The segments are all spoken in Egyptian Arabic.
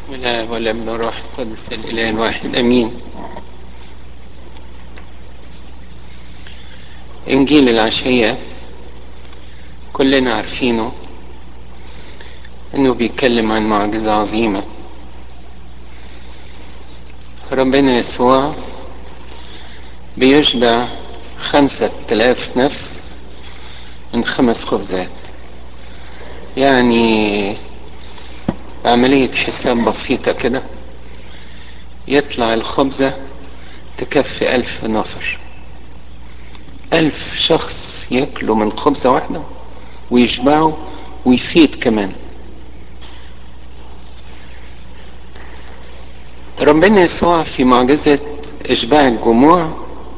بسم الله والابن والروح القدس الاله الواحد امين انجيل العشيه كلنا عارفينه انه بيتكلم عن معجزه عظيمه ربنا يسوع بيشبع خمسة آلاف نفس من خمس خبزات يعني عملية حساب بسيطة كده يطلع الخبزة تكفي ألف نفر ألف شخص ياكلوا من خبزة واحدة ويشبعوا ويفيد كمان ربنا يسوع في معجزة إشباع الجموع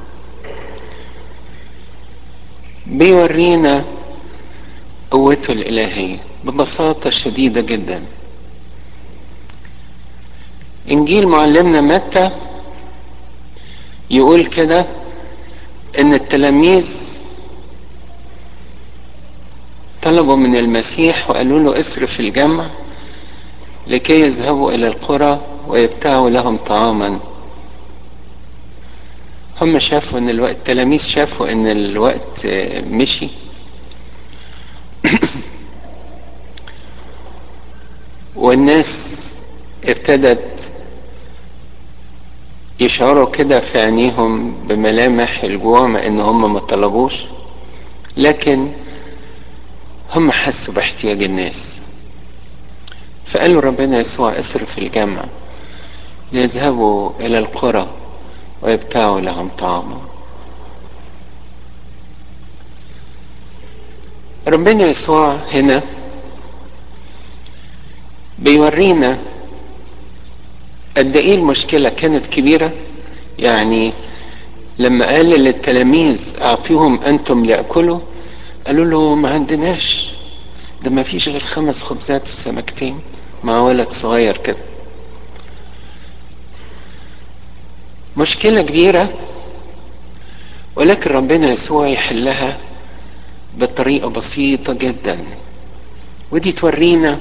بيورينا قوته الإلهية ببساطة شديدة جدا إنجيل معلمنا متى يقول كده إن التلاميذ طلبوا من المسيح وقالوا له اصرف الجمع لكي يذهبوا إلى القرى ويبتاعوا لهم طعاما هم شافوا ان الوقت التلاميذ شافوا ان الوقت مشي والناس ابتدت يشعروا كده في عينيهم بملامح الجوع مع ان هم ما طلبوش لكن هم حسوا باحتياج الناس فقالوا ربنا يسوع اصرف الجمع ليذهبوا الى القرى ويبتاعوا لهم طعاما ربنا يسوع هنا بيورينا قد ايه المشكلة كانت كبيرة يعني لما قال للتلاميذ اعطيهم انتم ليأكلوا قالوا له ما عندناش ده ما فيش غير خمس خبزات وسمكتين مع ولد صغير كده مشكلة كبيرة ولكن ربنا يسوع يحلها بطريقة بسيطة جدا ودي تورينا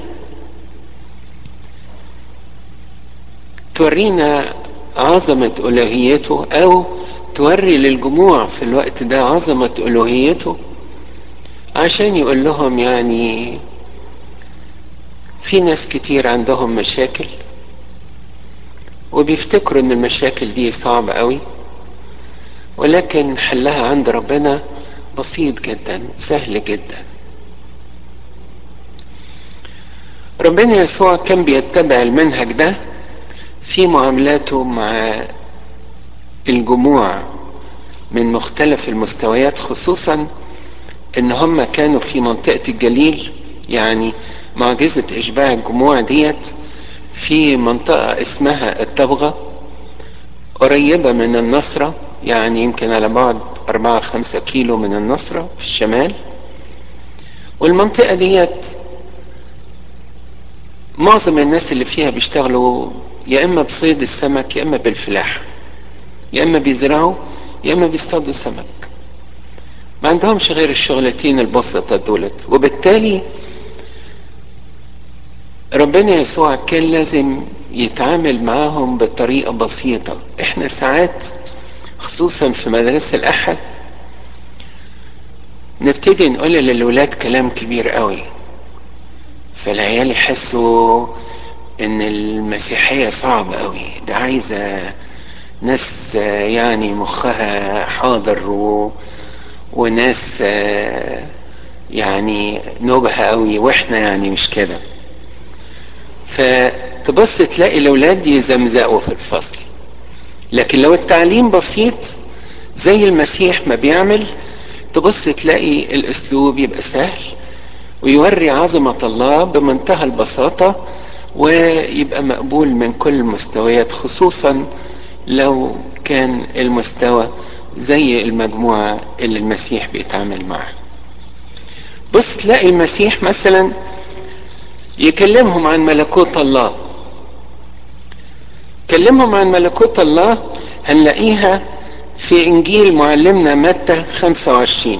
تورينا عظمة ألوهيته أو توري للجموع في الوقت ده عظمة ألوهيته عشان يقول لهم يعني في ناس كتير عندهم مشاكل وبيفتكروا ان المشاكل دي صعبة قوي ولكن حلها عند ربنا بسيط جدا سهل جدا ربنا يسوع كان بيتبع المنهج ده في معاملاته مع الجموع من مختلف المستويات خصوصا ان هم كانوا في منطقة الجليل يعني معجزة اشباع الجموع ديت في منطقة اسمها التبغة قريبة من النصرة يعني يمكن على بعد أربعة خمسة كيلو من النصرة في الشمال والمنطقة ديت معظم الناس اللي فيها بيشتغلوا يا إما بصيد السمك يا إما بالفلاحة يا إما بيزرعوا يا إما بيصطادوا سمك ما عندهمش غير الشغلتين البسيطة دولت وبالتالي ربنا يسوع كان لازم يتعامل معاهم بطريقة بسيطة احنا ساعات خصوصا في مدرسة الأحد نبتدي نقول للولاد كلام كبير قوي فالعيال يحسوا ان المسيحية صعبة قوي ده عايزة ناس يعني مخها حاضر و... وناس يعني نبهة قوي واحنا يعني مش كده فتبص تلاقي الاولاد يزمزقوا في الفصل لكن لو التعليم بسيط زي المسيح ما بيعمل تبص تلاقي الاسلوب يبقى سهل ويوري عظمة الله بمنتهى البساطة ويبقى مقبول من كل المستويات خصوصا لو كان المستوى زي المجموعة اللي المسيح بيتعامل معها بص تلاقي المسيح مثلا يكلمهم عن ملكوت الله كلمهم عن ملكوت الله هنلاقيها في انجيل معلمنا متى 25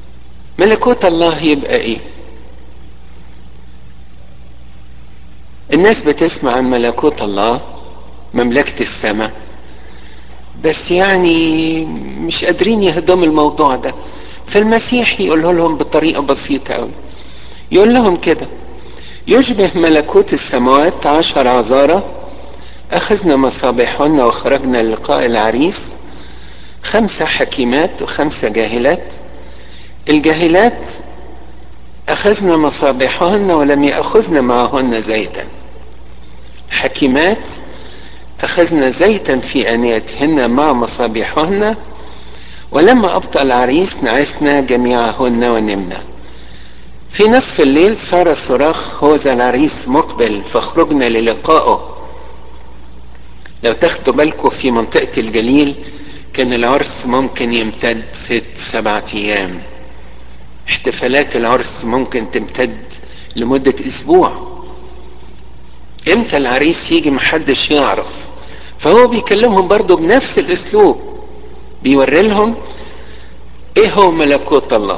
ملكوت الله يبقى ايه الناس بتسمع عن ملكوت الله مملكة السماء بس يعني مش قادرين يهضموا الموضوع ده فالمسيح يقول لهم بطريقة بسيطة قوي يقول لهم كده يشبه ملكوت السماوات عشر عذارة أخذنا مصابيحهن وخرجنا للقاء العريس خمسة حكيمات وخمسة جاهلات الجاهلات أخذنا مصابيحهن ولم يأخذن معهن زيتا حكيمات أخذنا زيتا في أنيتهن مع مصابيحهن ولما أبطأ العريس نعسنا جميعهن ونمنا في نصف الليل صار صراخ هو ذا العريس مقبل فخرجنا للقائه لو تاخدوا بالكم في منطقة الجليل كان العرس ممكن يمتد ست سبعة أيام احتفالات العرس ممكن تمتد لمدة أسبوع امتى العريس يجي محدش يعرف فهو بيكلمهم برضو بنفس الاسلوب بيوري لهم ايه هو ملكوت الله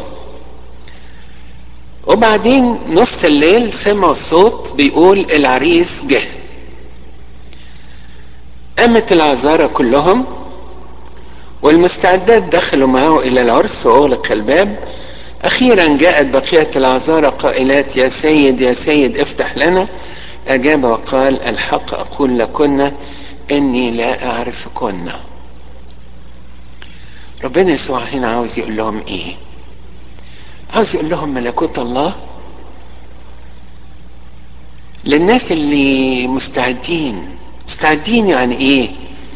وبعدين نص الليل سمعوا صوت بيقول العريس جه قامت العذارى كلهم والمستعدات دخلوا معه الى العرس واغلق الباب اخيرا جاءت بقيه العذارى قائلات يا سيد يا سيد افتح لنا اجاب وقال الحق اقول لكن اني لا اعرفكن ربنا يسوع هنا عاوز يقول لهم ايه عاوز يقول لهم ملكوت الله للناس اللي مستعدين مستعدين يعني ايه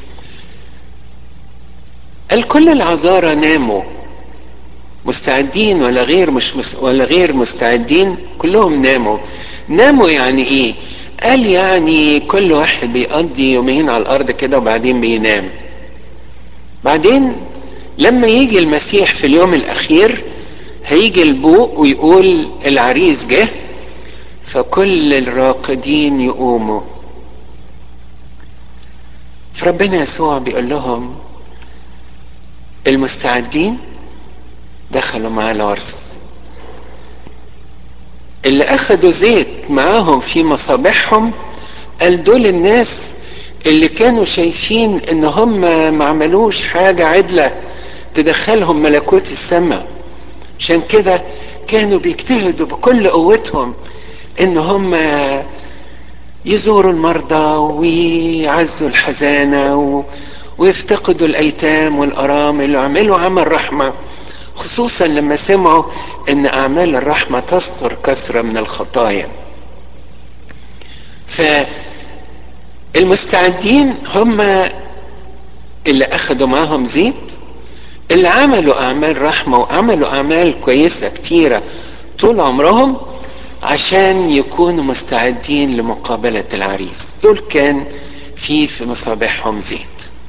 قال كل العذارى ناموا مستعدين ولا غير مش مس ولا غير مستعدين كلهم ناموا ناموا يعني ايه قال يعني كل واحد بيقضي يومين على الارض كده وبعدين بينام بعدين لما يجي المسيح في اليوم الاخير هيجي البوق ويقول العريس جه فكل الراقدين يقوموا فربنا يسوع بيقول لهم المستعدين دخلوا مع العرس اللي اخدوا زيت معاهم في مصابيحهم قال دول الناس اللي كانوا شايفين ان هم ما عملوش حاجة عدلة تدخلهم ملكوت السماء عشان كده كانوا بيجتهدوا بكل قوتهم ان هم يزوروا المرضى ويعزوا الحزانة و... ويفتقدوا الايتام والارامل ويعملوا عمل رحمه خصوصا لما سمعوا ان اعمال الرحمه تستر كثره من الخطايا فالمستعدين هم اللي اخذوا معهم زيت اللي عملوا اعمال رحمه وعملوا اعمال كويسه كتيره طول عمرهم عشان يكونوا مستعدين لمقابله العريس دول كان في في مصابيحهم زيت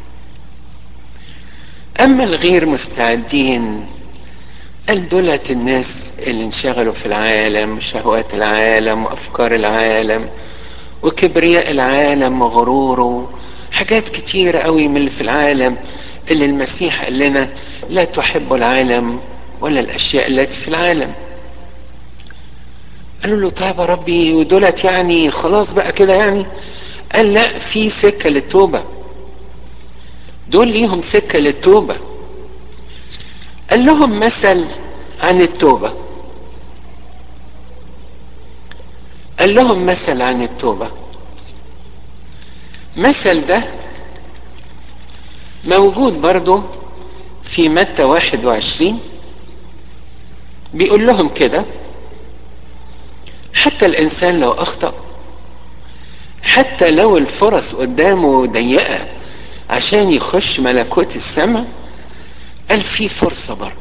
اما الغير مستعدين قال دولت الناس اللي انشغلوا في العالم وشهوات العالم وافكار العالم وكبرياء العالم وغروره حاجات كتيرة قوي من اللي في العالم اللي المسيح قال لنا لا تحبوا العالم ولا الاشياء التي في العالم قالوا له طيب يا ربي ودولت يعني خلاص بقى كده يعني قال لا في سكة للتوبة دول ليهم سكة للتوبة قال لهم مثل عن التوبة قال لهم مثل عن التوبة مثل ده موجود برضو في متى واحد وعشرين بيقول لهم كده حتى الإنسان لو أخطأ حتى لو الفرص قدامه ضيقة عشان يخش ملكوت السماء قال في فرصة برضه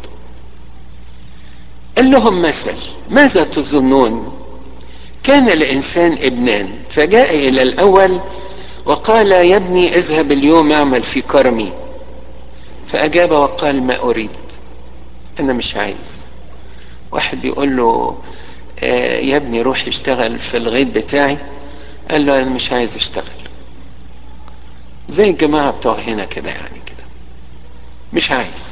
قال لهم مثل ماذا تظنون كان لإنسان ابنان فجاء إلى الأول وقال يا ابني اذهب اليوم اعمل في كرمي فأجاب وقال ما أريد أنا مش عايز واحد بيقول له آه يا ابني روح اشتغل في الغيط بتاعي قال له أنا مش عايز اشتغل زي الجماعة بتوع هنا كده يعني كده مش عايز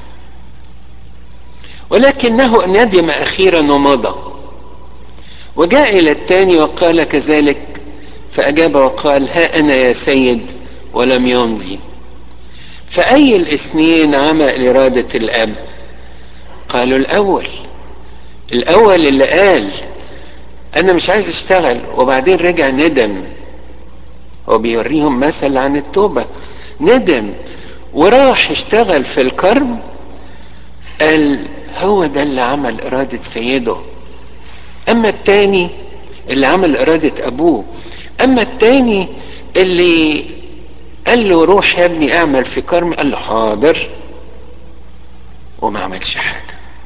ولكنه ندم أخيرا ومضى وجاء إلى الثاني وقال كذلك فأجاب وقال ها أنا يا سيد ولم يمضي فأي الاثنين عمل إرادة الأب قالوا الأول الأول اللي قال أنا مش عايز أشتغل وبعدين رجع ندم هو بيوريهم مثل عن التوبة ندم وراح اشتغل في الكرم قال هو ده اللي عمل إرادة سيده أما التاني اللي عمل إرادة أبوه أما التاني اللي قال له روح يا ابني اعمل في كرم قال له حاضر وما عملش حاجة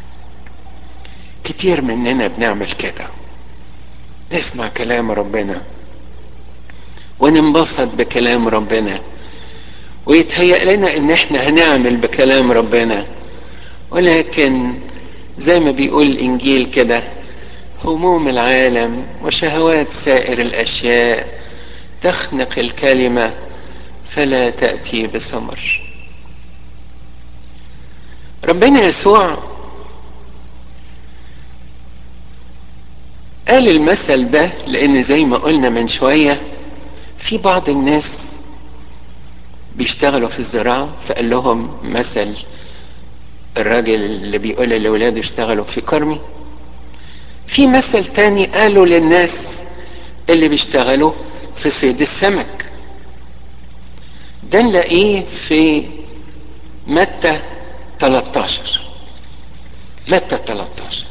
كتير مننا بنعمل كده نسمع كلام ربنا وننبسط بكلام ربنا ويتهيأ لنا ان احنا هنعمل بكلام ربنا ولكن زي ما بيقول الانجيل كده هموم العالم وشهوات سائر الاشياء تخنق الكلمه فلا تاتي بثمر ربنا يسوع قال المثل ده لان زي ما قلنا من شويه في بعض الناس بيشتغلوا في الزراعه فقال لهم مثل الراجل اللي بيقول لاولاده اشتغلوا في كرمي في مثل تاني قالوا للناس اللي بيشتغلوا في صيد السمك ده نلاقيه في متى 13 متى 13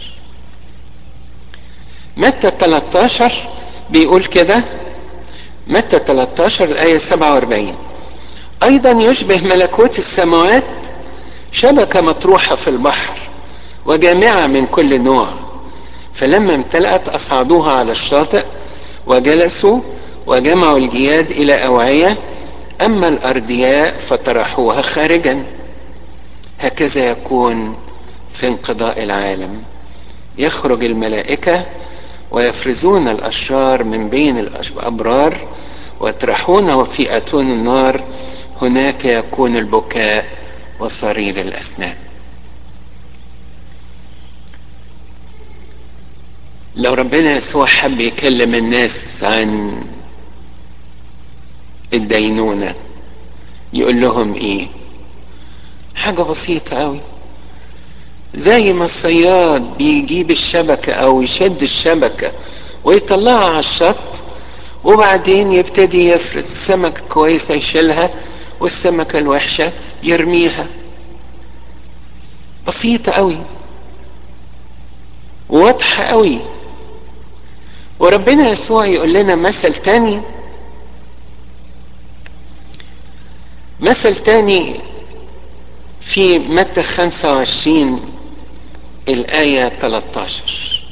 متى 13 بيقول كده متى 13 الآية 47 أيضا يشبه ملكوت السماوات شبكة مطروحة في البحر وجامعة من كل نوع فلما امتلأت أصعدوها على الشاطئ وجلسوا وجمعوا الجياد إلى أوعية أما الأردياء فطرحوها خارجا هكذا يكون في انقضاء العالم يخرج الملائكة ويفرزون الأشرار من بين الأبرار ويطرحونه في أتون النار هناك يكون البكاء وصرير الأسنان لو ربنا يسوع حب يكلم الناس عن الدينونة يقول لهم ايه حاجة بسيطة قوي زي ما الصياد بيجيب الشبكة او يشد الشبكة ويطلعها على الشط وبعدين يبتدي يفرز سمكة كويسة يشيلها والسمكة الوحشة يرميها بسيطة قوي واضحة قوي وربنا يسوع يقول لنا مثل تاني مثل تاني في متى 25 الآية 13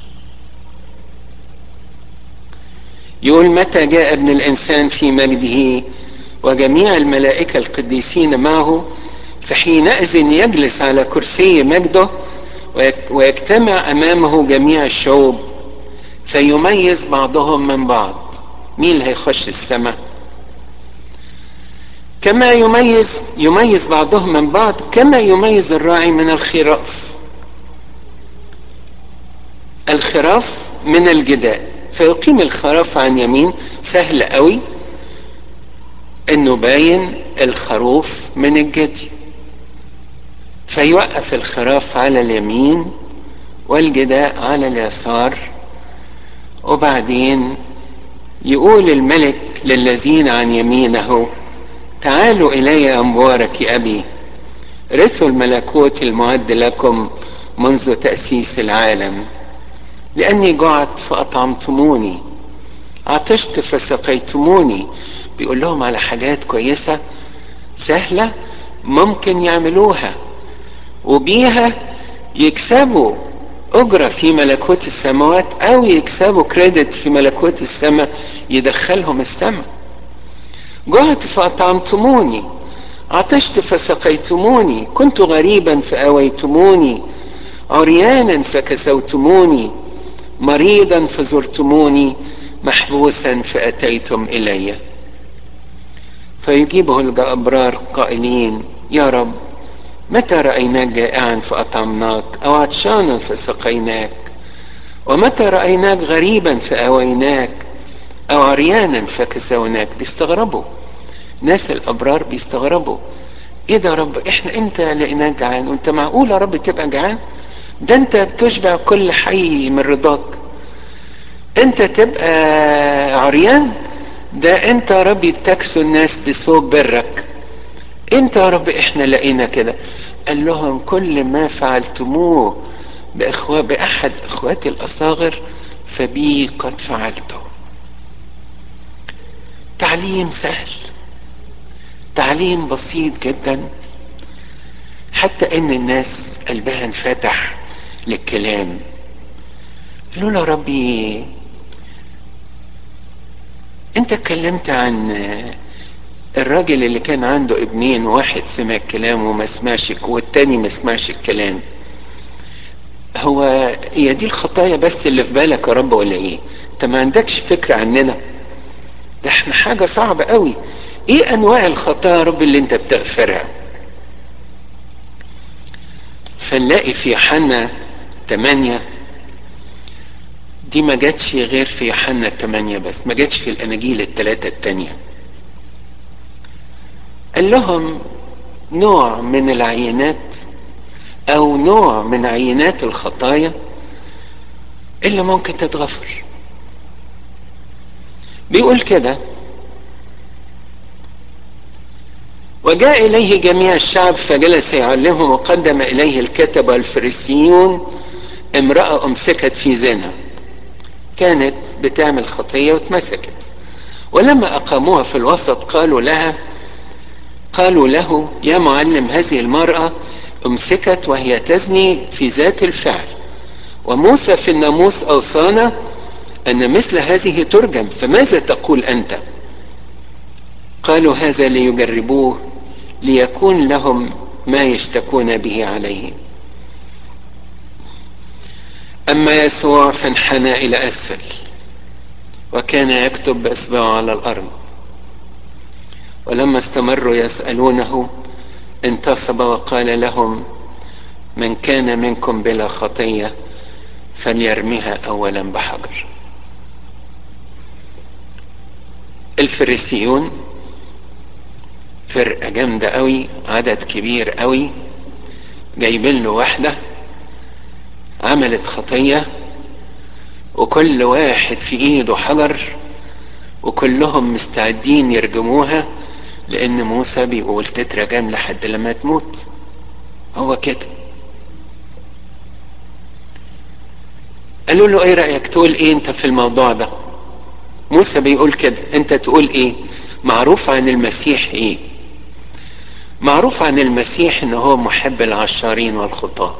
يقول متى جاء ابن الإنسان في مجده وجميع الملائكة القديسين معه فحينئذ يجلس على كرسي مجده ويجتمع أمامه جميع الشعوب فيميز بعضهم من بعض مين اللي هيخش السماء كما يميز يميز بعضهم من بعض كما يميز الراعي من الخراف الخراف من الجداء فيقيم الخراف عن يمين سهل قوي انه باين الخروف من الجدي فيوقف الخراف على اليمين والجداء على اليسار وبعدين يقول الملك للذين عن يمينه تعالوا الي يا مبارك ابي رثوا الملكوت المعد لكم منذ تاسيس العالم لاني جعت فاطعمتموني عطشت فسقيتموني بيقول لهم على حاجات كويسه سهله ممكن يعملوها وبيها يكسبوا أجرة في ملكوت السماوات أو يكسبوا كريدت في ملكوت السماء يدخلهم السماء جعت فأطعمتموني عطشت فسقيتموني كنت غريبا فأويتموني عريانا فكسوتموني مريضا فزرتموني محبوسا فأتيتم إلي فيجيبه الأبرار قائلين يا رب متى رأيناك جائعا فأطعمناك أو عطشانا فسقيناك ومتى رأيناك غريبا فأويناك او عريانا فكسوناك بيستغربوا ناس الابرار بيستغربوا ايه ده يا رب احنا امتى لقيناك جعان وانت معقول يا رب تبقى جعان ده انت بتشبع كل حي من رضاك انت تبقى عريان ده انت يا رب تكسو الناس بثوب برك امتى يا رب احنا لقينا كده قال لهم كل ما فعلتموه بإخوة بأحد إخواتي الأصاغر فبي قد فعلته تعليم سهل تعليم بسيط جدا حتى ان الناس قلبها انفتح للكلام قالوا له ربي انت اتكلمت عن الراجل اللي كان عنده ابنين واحد سمع الكلام وما سمعش والتاني ما سمعش الكلام هو هي دي الخطايا بس اللي في بالك يا رب ولا ايه انت ما عندكش فكرة عننا ده احنا حاجة صعبة قوي ايه انواع الخطايا يا رب اللي انت بتغفرها فنلاقي في يوحنا 8 دي ما جاتش غير في يوحنا 8 بس ما جاتش في الاناجيل الثلاثة التانية قال لهم نوع من العينات او نوع من عينات الخطايا اللي ممكن تتغفر بيقول كده وجاء إليه جميع الشعب فجلس يعلمهم وقدم إليه الكتب والفريسيون امرأة أمسكت في زنا كانت بتعمل خطية واتمسكت ولما أقاموها في الوسط قالوا لها قالوا له يا معلم هذه المرأة أمسكت وهي تزني في ذات الفعل وموسى في الناموس أوصانا أن مثل هذه ترجم فماذا تقول أنت قالوا هذا ليجربوه ليكون لهم ما يشتكون به عليه أما يسوع فانحنى إلى أسفل وكان يكتب بإصبعه على الأرض ولما استمروا يسألونه انتصب وقال لهم من كان منكم بلا خطية فليرميها أولا بحجر الفريسيون فرقة جامدة قوي عدد كبير قوي جايبين له واحدة عملت خطية وكل واحد في ايده حجر وكلهم مستعدين يرجموها لان موسى بيقول تترجم لحد لما تموت هو كده قالوا له ايه رأيك تقول ايه انت في الموضوع ده موسى بيقول كده انت تقول ايه معروف عن المسيح ايه معروف عن المسيح ان هو محب العشارين والخطاة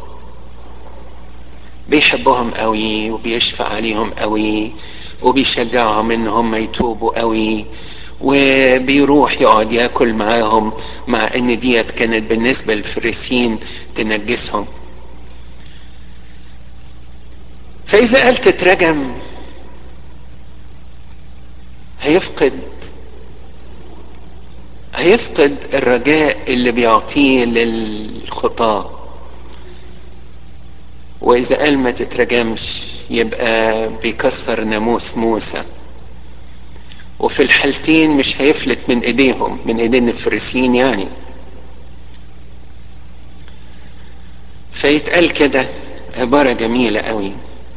بيحبهم قوي وبيشفق عليهم قوي وبيشجعهم ان هم يتوبوا قوي وبيروح يقعد ياكل معاهم مع ان ديت كانت بالنسبه للفريسين تنجسهم فاذا قال تترجم هيفقد هيفقد الرجاء اللي بيعطيه للخطاة وإذا قال ما تترجمش يبقى بيكسر ناموس موسى وفي الحالتين مش هيفلت من ايديهم من ايدين الفريسيين يعني فيتقال كده عبارة جميلة قوي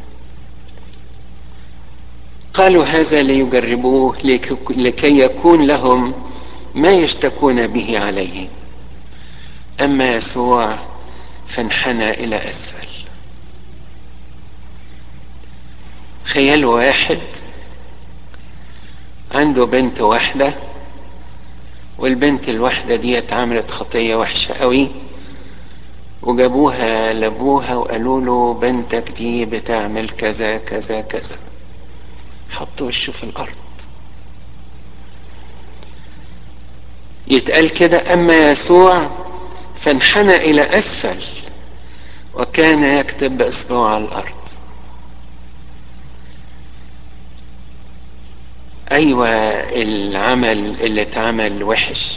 قالوا هذا ليجربوه لكي يكون لهم ما يشتكون به عليه اما يسوع فانحنى الى اسفل خيال واحد عنده بنت واحدة والبنت الواحدة دي عملت خطية وحشة قوي وجابوها لابوها وقالوا له بنتك دي بتعمل كذا كذا كذا حط وشه في الارض يتقال كده اما يسوع فانحنى الى اسفل وكان يكتب باصبعه على الارض ايوه العمل اللي اتعمل وحش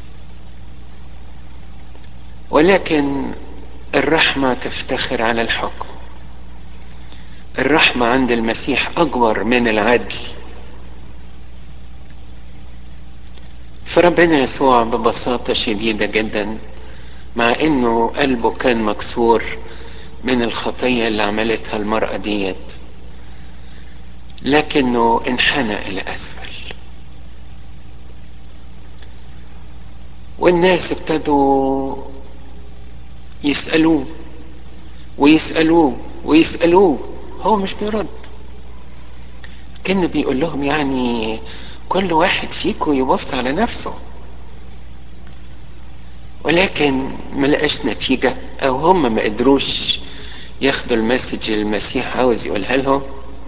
ولكن الرحمه تفتخر على الحكم الرحمه عند المسيح اكبر من العدل فربنا يسوع ببساطة شديدة جدا مع انه قلبه كان مكسور من الخطية اللي عملتها المرأة ديت لكنه انحنى الى اسفل والناس ابتدوا يسألوه ويسألوه ويسألوه هو مش بيرد كان بيقول لهم يعني كل واحد فيكم يبص على نفسه ولكن ما لقاش نتيجة او هم ما قدروش ياخدوا المسج اللي المسيح عاوز يقولها لهم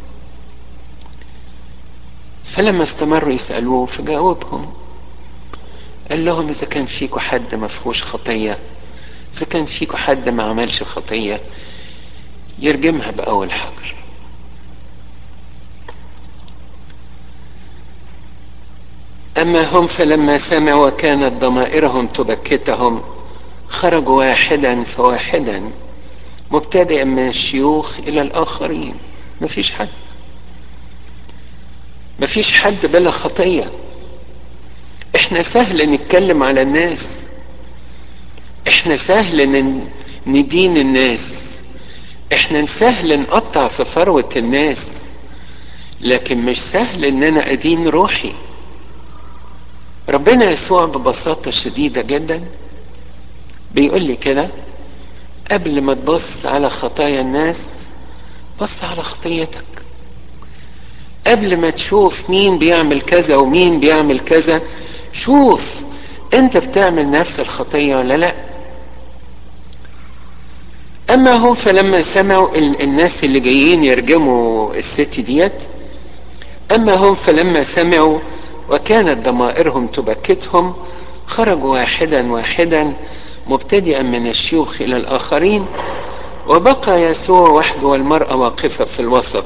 فلما استمروا يسألوه فجاوبهم قال لهم اذا كان فيكم حد ما فيهوش خطية اذا كان فيكم حد ما عملش خطية يرجمها بأول حجر أما هم فلما سمعوا وكانت ضمائرهم تبكتهم خرجوا واحدا فواحدا مبتدئا من الشيوخ إلى الآخرين مفيش حد مفيش حد بلا خطية احنا سهل نتكلم على الناس احنا سهل ندين الناس احنا سهل نقطع في ثروة الناس لكن مش سهل ان انا ادين روحي ربنا يسوع ببساطة شديدة جدا بيقول لي كده قبل ما تبص على خطايا الناس بص على خطيتك قبل ما تشوف مين بيعمل كذا ومين بيعمل كذا شوف انت بتعمل نفس الخطية ولا لا اما هم فلما سمعوا الناس اللي جايين يرجموا الست ديت اما هم فلما سمعوا وكانت ضمائرهم تبكتهم خرجوا واحدا واحدا مبتدئا من الشيوخ الى الاخرين وبقى يسوع وحده والمراه واقفه في الوسط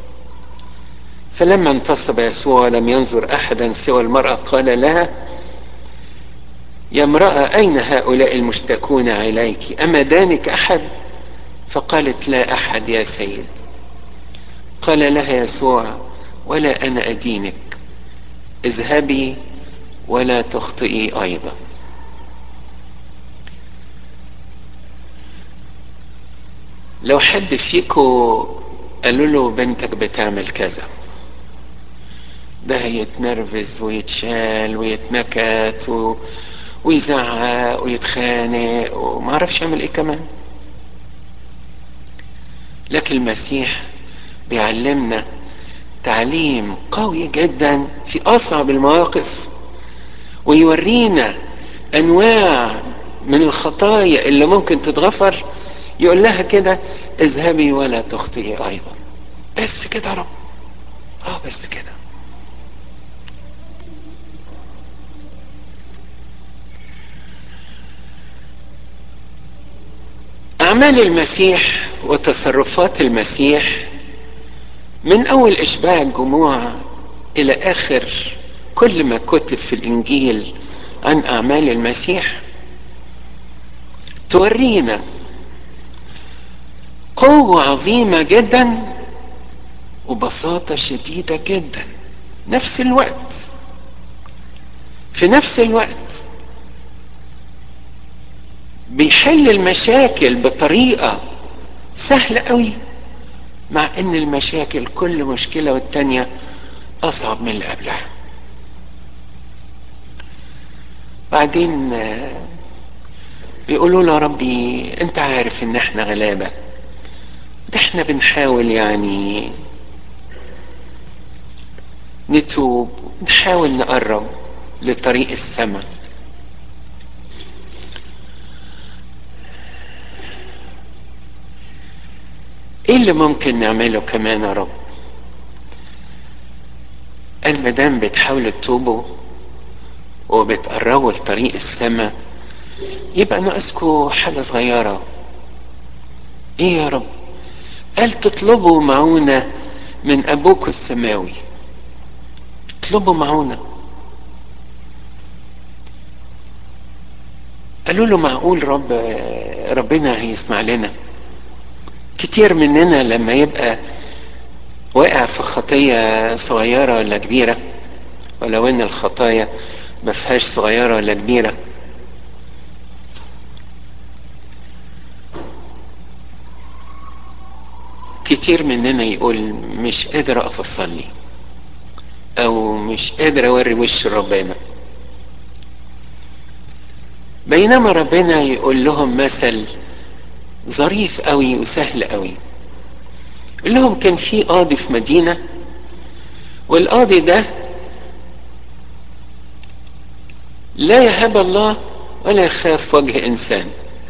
فلما انتصب يسوع ولم ينظر احدا سوى المراه قال لها يا امراه اين هؤلاء المشتكون عليك اما دانك احد فقالت لا احد يا سيد قال لها يسوع ولا انا ادينك اذهبي ولا تخطئي ايضا لو حد فيكو قالوا له بنتك بتعمل كذا ده هيتنرفز ويتشال ويتنكت و... ويزعق ويتخانق ومعرفش يعمل ايه كمان لكن المسيح بيعلمنا تعليم قوي جدا في اصعب المواقف ويورينا انواع من الخطايا اللي ممكن تتغفر يقول لها كده اذهبي ولا تخطئي ايضا بس كده يا رب اه بس كده اعمال المسيح وتصرفات المسيح من اول اشباع الجموع الى اخر كل ما كتب في الانجيل عن اعمال المسيح تورينا قوة عظيمة جدا وبساطة شديدة جدا نفس الوقت في نفس الوقت بيحل المشاكل بطريقة سهلة قوي مع ان المشاكل كل مشكلة والتانية اصعب من اللي قبلها بعدين بيقولوا له ربي انت عارف ان احنا غلابة ده احنا بنحاول يعني نتوب نحاول نقرب لطريق السماء ايه اللي ممكن نعمله كمان يا رب قال مادام بتحاولوا تتوبوا وبتقربوا لطريق السماء يبقى ناقصكوا حاجة صغيرة ايه يا رب قال تطلبوا معونة من ابوكوا السماوي اطلبوا معونة قالوا له معقول رب ربنا هيسمع لنا كتير مننا لما يبقى واقع في خطية صغيرة ولا كبيرة ولو ان الخطايا ما فيهاش صغيرة ولا كبيرة كتير مننا يقول مش قادر اقف اصلي او مش قادر اوري وش ربنا بينما ربنا يقول لهم مثل ظريف قوي وسهل قوي يقول لهم كان في قاضي في مدينة والقاضي ده لا يهاب الله ولا يخاف وجه انسان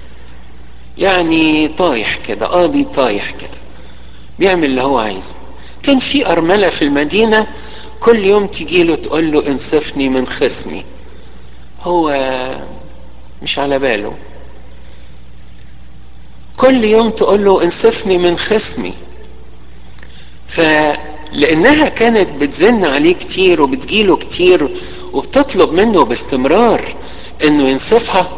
يعني طايح كده قاضي طايح كده بيعمل اللي هو عايزه كان في أرملة في المدينة كل يوم تجي له تقول له انصفني من خصمي هو مش على باله كل يوم تقول له انصفني من خصمي فلانها كانت بتزن عليه كتير وبتجيله كتير وبتطلب منه باستمرار انه ينصفها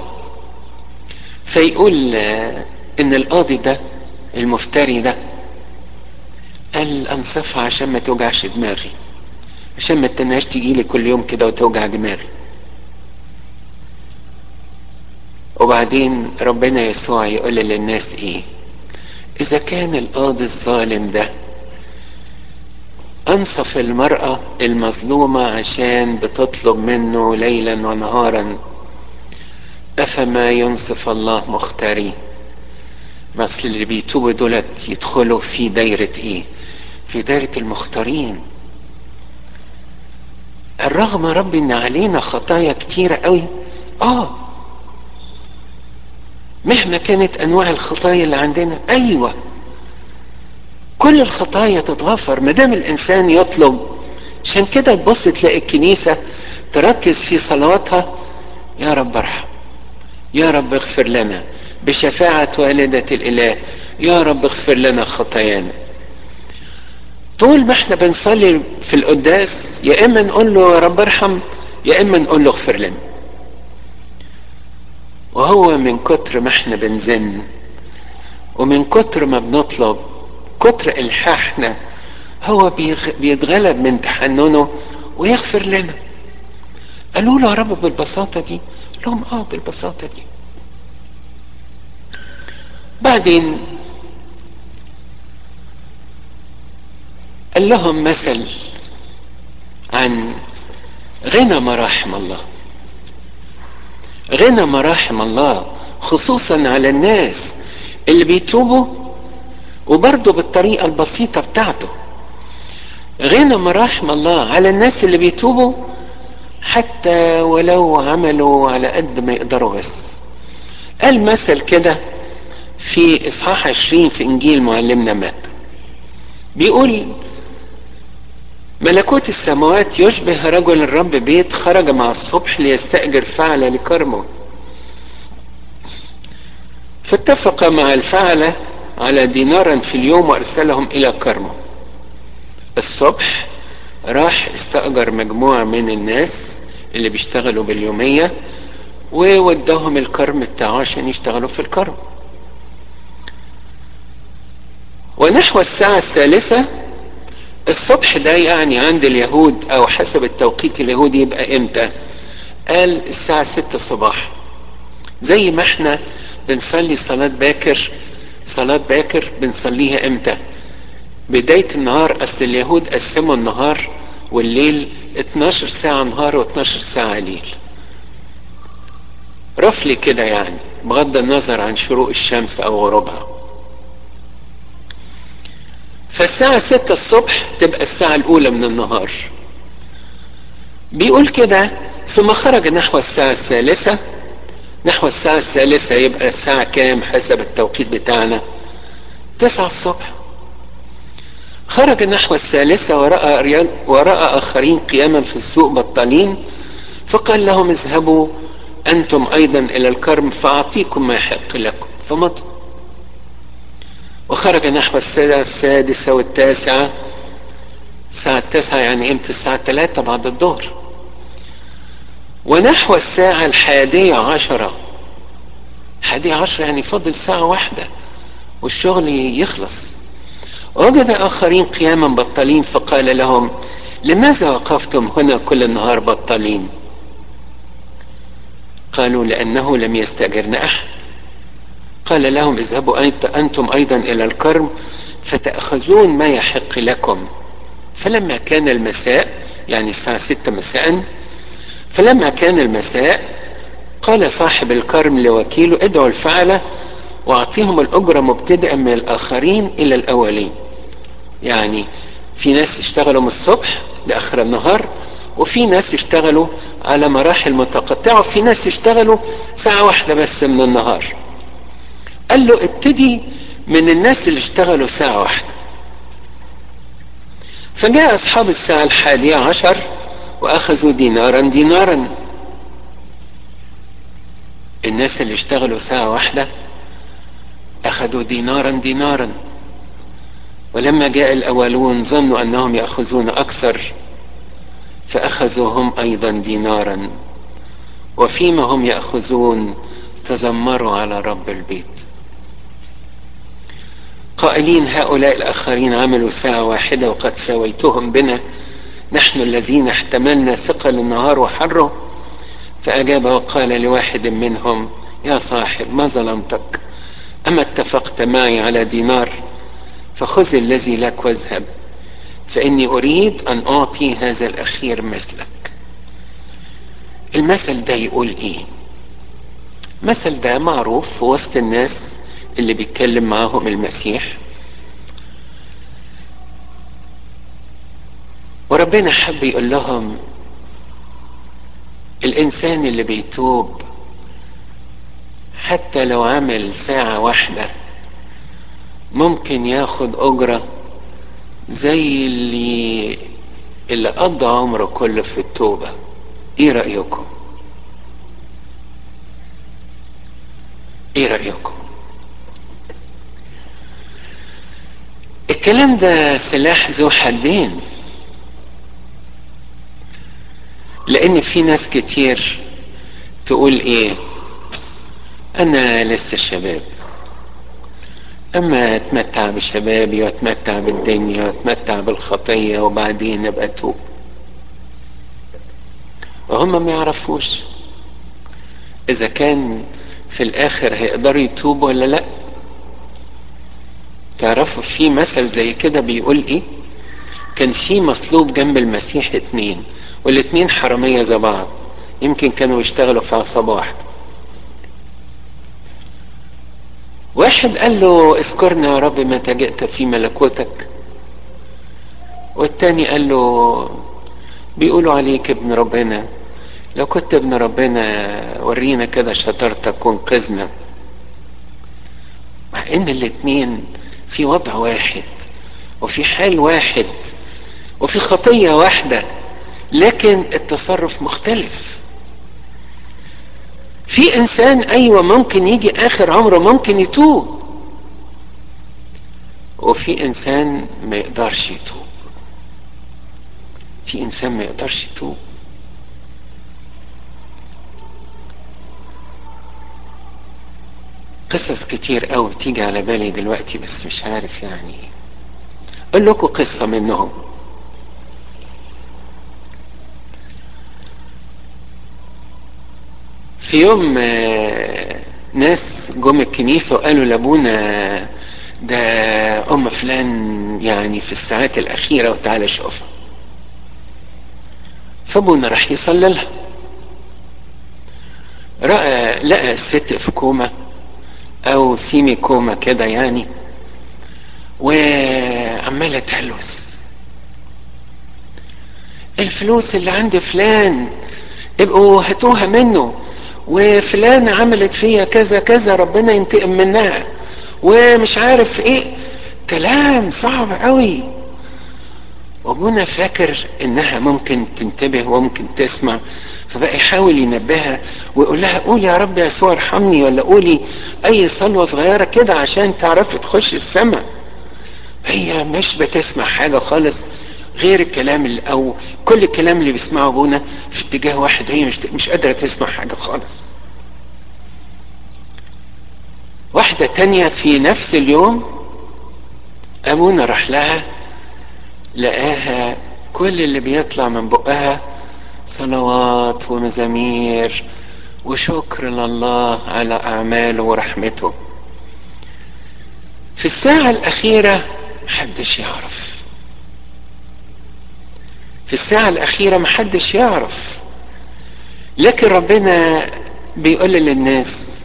فيقول ان القاضي ده المفتري ده قال انصفها عشان ما توجعش دماغي عشان ما تنهاش تجيلي كل يوم كده وتوجع دماغي وبعدين ربنا يسوع يقول للناس ايه اذا كان القاضي الظالم ده انصف المرأة المظلومة عشان بتطلب منه ليلا ونهارا افما ينصف الله مختارين مثل اللي بيتوبوا دولت يدخلوا في دايرة ايه في دايرة المختارين الرغم رب ان علينا خطايا كتيرة قوي اه مهما كانت انواع الخطايا اللي عندنا ايوه كل الخطايا تتغفر ما دام الانسان يطلب عشان كده تبص تلاقي الكنيسه تركز في صلواتها يا رب ارحم يا رب اغفر لنا بشفاعة والدة الإله يا رب اغفر لنا خطايانا طول ما احنا بنصلي في القداس يا إما نقول له يا رب ارحم يا إما نقول له اغفر لنا وهو من كتر ما احنا بنزن ومن كتر ما بنطلب كتر الحاحنا هو بيتغلب من تحننه ويغفر لنا قالوا له يا رب بالبساطة دي لهم اه بالبساطة دي بعدين قال لهم مثل عن غنى مراحم الله غنى مراحم الله خصوصا على الناس اللي بيتوبوا وبرضه بالطريقة البسيطة بتاعته غنى مراحم الله على الناس اللي بيتوبوا حتى ولو عملوا على قد ما يقدروا بس قال مثل كده في اصحاح 20 في انجيل معلمنا مات بيقول ملكوت السماوات يشبه رجل الرب بيت خرج مع الصبح ليستأجر فعلة لكرمه فاتفق مع الفعلة على دينارا في اليوم وارسلهم الى كرمه الصبح راح استأجر مجموعة من الناس اللي بيشتغلوا باليومية ووداهم الكرم بتاعه عشان يشتغلوا في الكرم ونحو الساعة الثالثة الصبح ده يعني عند اليهود او حسب التوقيت اليهودي يبقى امتى قال الساعة ستة صباح زي ما احنا بنصلي صلاة باكر صلاة باكر بنصليها امتى بداية النهار اصل اليهود قسموا النهار والليل 12 ساعة نهار و12 ساعة ليل رفلي كده يعني بغض النظر عن شروق الشمس او غروبها فالساعة ستة الصبح تبقى الساعة الأولى من النهار بيقول كده ثم خرج نحو الساعة الثالثة نحو الساعة الثالثة يبقى الساعة كام حسب التوقيت بتاعنا تسعة الصبح خرج نحو الثالثة ورأى, ورأى آخرين قياما في السوق بطالين فقال لهم اذهبوا أنتم أيضا إلى الكرم فأعطيكم ما يحق لكم فمضوا وخرج نحو الساعة السادسة والتاسعة الساعة التاسعة يعني امتى الساعة الثلاثة بعد الظهر ونحو الساعة الحادية عشرة حادية عشرة يعني فضل ساعة واحدة والشغل يخلص وجد آخرين قياما بطالين فقال لهم لماذا وقفتم هنا كل النهار بطالين قالوا لأنه لم يستأجرنا أحد قال لهم اذهبوا أنتم أيضا إلى الكرم فتأخذون ما يحق لكم فلما كان المساء يعني الساعة ستة مساء فلما كان المساء قال صاحب الكرم لوكيله ادعوا الفعلة واعطيهم الأجرة مبتدئا من الآخرين إلى الأولين يعني في ناس اشتغلوا من الصبح لآخر النهار وفي ناس اشتغلوا على مراحل متقطعة وفي ناس اشتغلوا ساعة واحدة بس من النهار قال له ابتدي من الناس اللي اشتغلوا ساعة واحدة فجاء أصحاب الساعة الحادية عشر وأخذوا دينارا دينارا الناس اللي اشتغلوا ساعة واحدة أخذوا دينارا دينارا ولما جاء الأولون ظنوا أنهم يأخذون أكثر فأخذوا هم أيضا دينارا وفيما هم يأخذون تذمروا على رب البيت قائلين هؤلاء الآخرين عملوا ساعة واحدة وقد سويتهم بنا نحن الذين احتملنا ثقل النهار وحره فأجاب وقال لواحد منهم يا صاحب ما ظلمتك أما اتفقت معي على دينار فخذ الذي لك واذهب فإني أريد أن أعطي هذا الأخير مثلك المثل ده يقول إيه مثل ده معروف في وسط الناس اللي بيتكلم معاهم المسيح وربنا حب يقول لهم الإنسان اللي بيتوب حتى لو عمل ساعة واحدة ممكن ياخد أجرة زي اللي اللي قضى عمره كله في التوبة ايه رأيكم ايه رأيكم الكلام ده سلاح ذو حدين لان في ناس كتير تقول ايه انا لسه شباب اما اتمتع بشبابي واتمتع بالدنيا واتمتع بالخطيه وبعدين ابقى اتوب وهم ما يعرفوش اذا كان في الاخر هيقدروا يتوبوا ولا لا تعرفوا في مثل زي كده بيقول ايه كان في مصلوب جنب المسيح اتنين والاتنين حرامية زي بعض يمكن كانوا يشتغلوا في عصابة واحدة واحد قال له اذكرنا يا رب متى جئت في ملكوتك والتاني قال له بيقولوا عليك ابن ربنا لو كنت ابن ربنا ورينا كده شطارتك وانقذنا مع ان الاتنين في وضع واحد وفي حال واحد وفي خطية واحدة لكن التصرف مختلف في انسان ايوه ممكن يجي اخر عمره ممكن يتوب وفي انسان ما يقدرش يتوب في انسان ما يقدرش يتوب قصص كتير قوي تيجي على بالي دلوقتي بس مش عارف يعني اقول لكم قصه منهم في يوم ناس جم الكنيسه وقالوا لابونا ده ام فلان يعني في الساعات الاخيره وتعالى شوفها فابونا راح يصلي لها راى لقى الست في كومه او سيمي كوما كده يعني وعمالة تهلوس الفلوس اللي عند فلان ابقوا هاتوها منه وفلان عملت فيا كذا كذا ربنا ينتقم منها ومش عارف ايه كلام صعب قوي وابونا فاكر انها ممكن تنتبه وممكن تسمع فبقى يحاول ينبهها ويقول لها قولي يا رب يسوع ارحمني ولا قولي اي صلوه صغيره كده عشان تعرفي تخش السماء هي مش بتسمع حاجه خالص غير الكلام اللي او كل الكلام اللي بيسمعه ابونا في اتجاه واحد هي مش مش قادره تسمع حاجه خالص واحده تانية في نفس اليوم ابونا راح لها لقاها كل اللي بيطلع من بقها صلوات ومزامير وشكر لله على اعماله ورحمته في الساعة الأخيرة محدش يعرف في الساعة الأخيرة محدش يعرف لكن ربنا بيقول للناس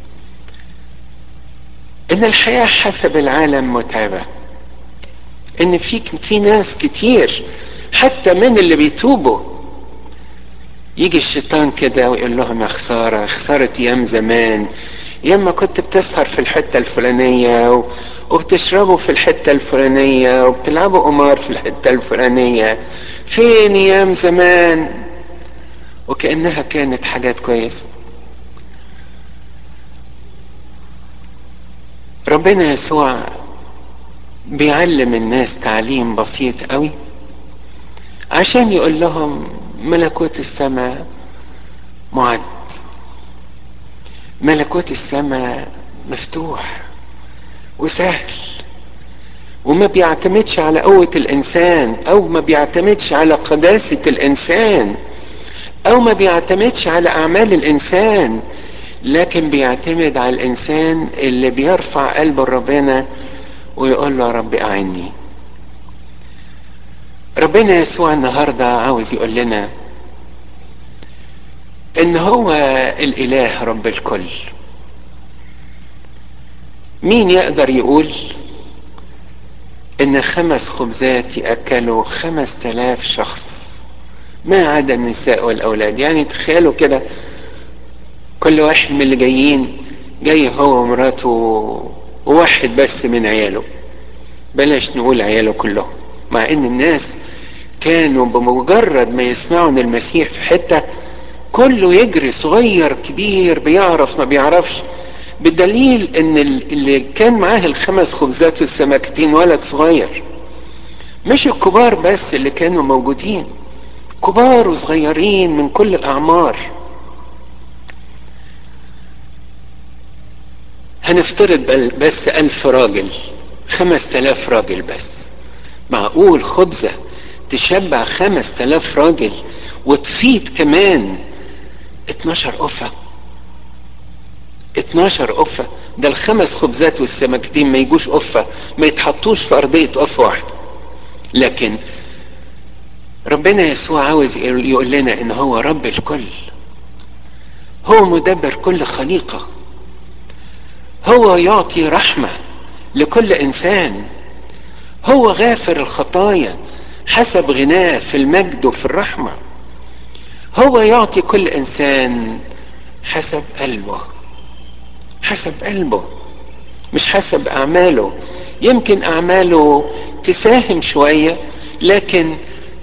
إن الحياة حسب العالم متعبة إن في في ناس كتير حتى من اللي بيتوبوا يجي الشيطان كده ويقول لهم يا خسارة خسارة أيام زمان ياما كنت بتسهر في الحتة الفلانية وبتشربوا في الحتة الفلانية وبتلعبوا قمار في الحتة الفلانية فين ايام زمان وكأنها كانت حاجات كويسة ربنا يسوع بيعلم الناس تعليم بسيط قوي عشان يقول لهم ملكوت السماء معد ملكوت السماء مفتوح وسهل وما بيعتمدش على قوة الإنسان أو ما بيعتمدش على قداسة الإنسان أو ما بيعتمدش على أعمال الإنسان لكن بيعتمد على الإنسان اللي بيرفع قلبه لربنا ويقول له يا رب أعني ربنا يسوع النهاردة عاوز يقول لنا ان هو الاله رب الكل مين يقدر يقول ان خمس خبزات ياكلوا خمس تلاف شخص ما عدا النساء والاولاد يعني تخيلوا كده كل واحد من اللي جايين جاي هو ومراته وواحد بس من عياله بلاش نقول عياله كلهم مع ان الناس كانوا بمجرد ما يسمعوا ان المسيح في حته كله يجري صغير كبير بيعرف ما بيعرفش بدليل ان اللي كان معاه الخمس خبزات والسمكتين ولد صغير مش الكبار بس اللي كانوا موجودين كبار وصغيرين من كل الاعمار هنفترض بس ألف راجل خمس تلاف راجل بس معقول خبزة تشبع خمس تلاف راجل وتفيد كمان 12 قفة 12 قفة ده الخمس خبزات والسمكتين ما يجوش قفة ما يتحطوش في أرضية قفة واحدة لكن ربنا يسوع عاوز يقول لنا ان هو رب الكل هو مدبر كل خليقة هو يعطي رحمة لكل انسان هو غافر الخطايا حسب غناه في المجد وفي الرحمه هو يعطي كل انسان حسب قلبه حسب قلبه مش حسب اعماله يمكن اعماله تساهم شويه لكن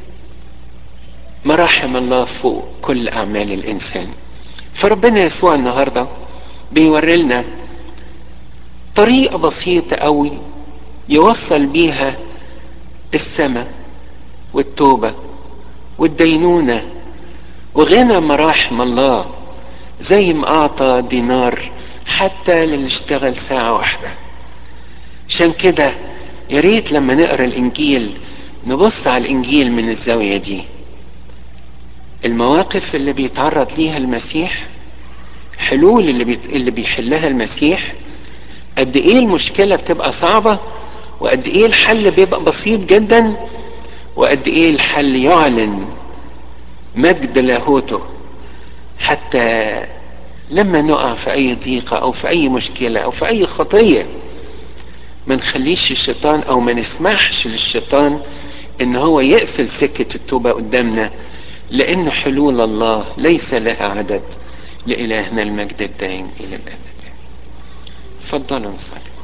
مراحم الله فوق كل اعمال الانسان فربنا يسوع النهارده بيوري لنا طريقه بسيطه قوي يوصل بيها السماء والتوبه والدينونه وغنى مراحم الله زي ما اعطى دينار حتى للي اشتغل ساعة واحدة عشان كده يا ريت لما نقرا الانجيل نبص على الانجيل من الزاوية دي المواقف اللي بيتعرض ليها المسيح حلول اللي بيت... اللي بيحلها المسيح قد ايه المشكلة بتبقى صعبة وقد ايه الحل بيبقى بسيط جدا وقد ايه الحل يعلن مجد لاهوته حتى لما نقع في اي ضيقه او في اي مشكله او في اي خطيه ما نخليش الشيطان او ما نسمحش للشيطان ان هو يقفل سكه التوبه قدامنا لان حلول الله ليس لها عدد لالهنا المجد الدائم الى الابد فضلوا نصلي